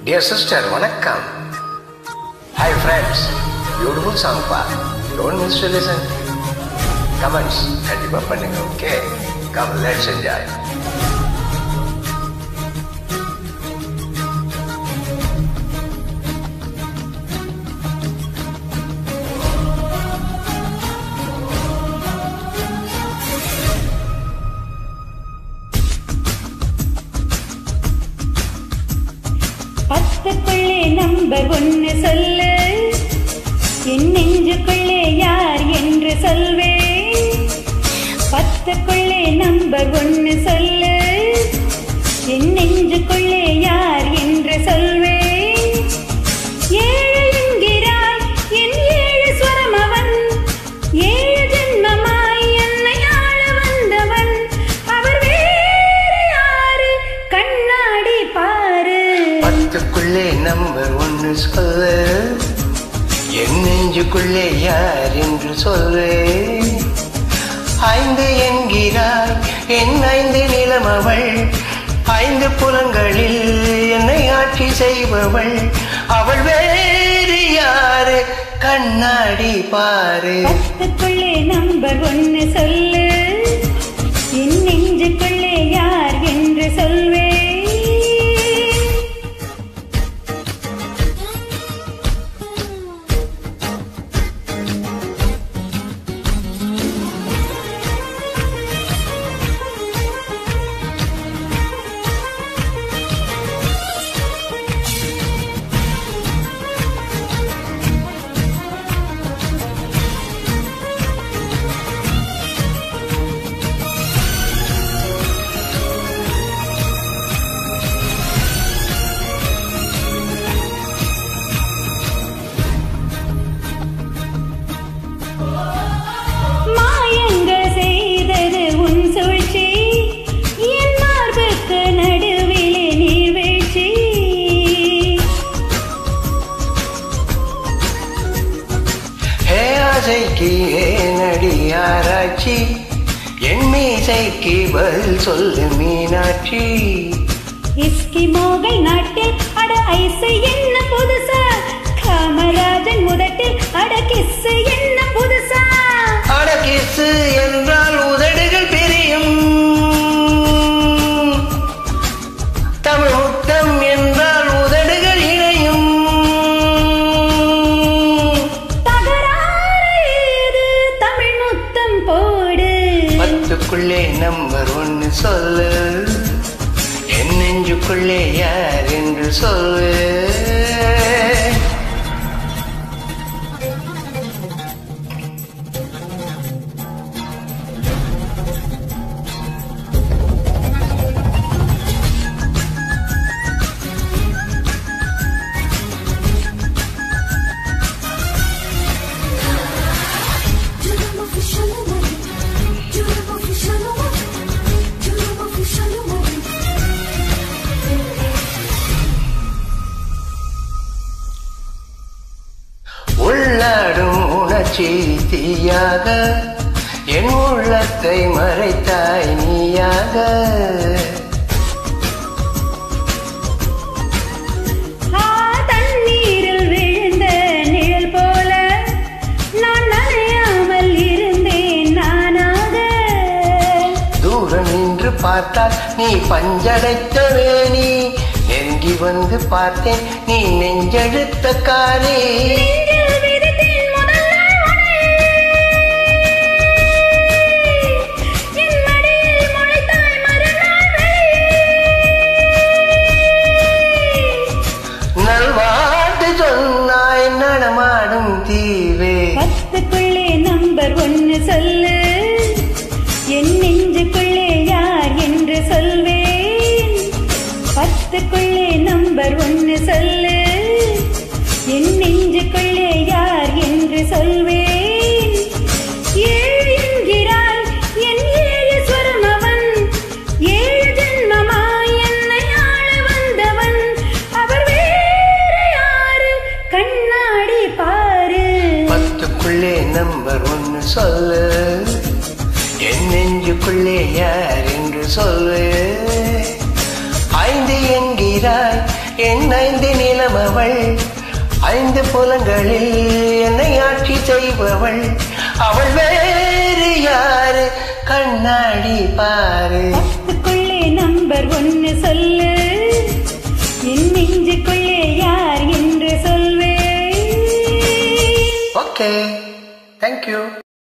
Dear sister வணக்கம் hi friends beautiful song பா don't miss to listen comments கண்டிப்பா பண்ணுங்க ஓகே கம் லெட்ஸ் என்ஜாய் பத்துக்குள்ளே நம்பர் ஒன்னு சொல்லு என் நெஞ்சுக்குள்ளே யார் என்று சொல்வேன் பத்துக்குள்ளே நம்பர் ஒன்னு சொல்லு என் நெஞ்சுக்குள்ளே யார் என்று சொல்வேன் ஏழு என்கிறாய் என் ஏழு ஸ்வரம் அவன் ஏழு ஜென்மமாய் என்னை ஆள வந்தவன் அவர் வேறு யாரு கண்ணாடி பாரு பத்துக்குள்ளே நம்பர் ஒன்னு சொல்லு என் நெஞ்சுக்குள்ளே யார் என்று சொல்லு ஐந்து என்கிறாய் என் ஐந்து நிலம் அவள் ஐந்து புலங்களில் என்னை ஆட்சி செய்பவள் அவள் வேறு யாரு கண்ணாடி பாரு பத்துக்குள்ளே நம்பர் ஒன்னு சொல்லு என் நெஞ்சுக்குள்ளே யார் என்று சொல்வேன் மாயங்கள் செய்தது உன் சூழ்ச்சி என் மார்புக்கு நடுவிலே நீர் வீழ்ச்சி ஹே ஆசைக்கு ஏனடி ஆராய்ச்சி என் மீசைக்கு பதில் சொல்லு மீனாட்சி எஸ்கிமோகள் நாட்டில் அட ஐசு என்ன புதுசா காமராஜன் முதட்டில் அட கிஸ்ஸு என்ன புதுசா அடகிசு என்றால் உதடுகள் பிரியும் தமிழ் முத்தம் என்றால் உதடுகள் இணையும் தகராறு ஏது தமிழ் முத்தம் போடு பத்துக்குள்ளே நம்பர் ஒன்னு சொல்லு என் நெஞ்சுக்குள்ளே யார் என்று சொல்லு உள்ளாடும் உணர்ச்சி தீயாக என் உள்ளத்தை மறைத்தாய் நீயாக ஆ, தண்ணீரில் விழுந்த நிழல் போல நான் நனையாமல் இருந்தேன் நானாக தூரம் நின்று பார்த்தால் நீ பஞ்சடைத்த வேணி நெருங்கி வந்து பார்த்தேன் நீ நெஞ்செடுத்த காரே நெஞ்சில் விதைத்தேன் முதல் நாள் உன்னை. என் மடியில் முளைத்தாய் மறுநாள் வெளியே. நல்வாழ்த்து சொன்னாய் நடமாடும் தீவே பத்துக்குள்ளே நம்பர் ஒன்னு சொல்லு என் நெஞ்சுக்குள்ளே யார் என்று சொல்வேன் பத்துக்குள்ளே நம்பர் ஒன்னு சொல்லு என் நெஞ்சுக்குள்ளே யார் என்று சொல்வேன் ஏழு என்கிறாய் என் ஏழு ஸ்வரம் அவன் ஏழு ஜென்மமாய் என்னை ஆள வந்தவன் அவர் வேறு யாரு கண்ணாடி பாரு பத்துக்குள்ளே நம்பர் ஒன்னு சொல்லு என் நெஞ்சுக்குள்ளே யார் என்று சொல்லு ஐந்து என்கிறாய் என் ஐந்து நிலம் அவள் ஐந்து புலங்களில் என்னை ஆட்சி செய்பவள் அவள் வேறு யாரு கண்ணாடி பாரு பத்துக்குள்ளே நம்பர் ஒன்னு சொல்லு என் நெஞ்சுக்குள்ளே யார் என்று சொல்வே ஓகே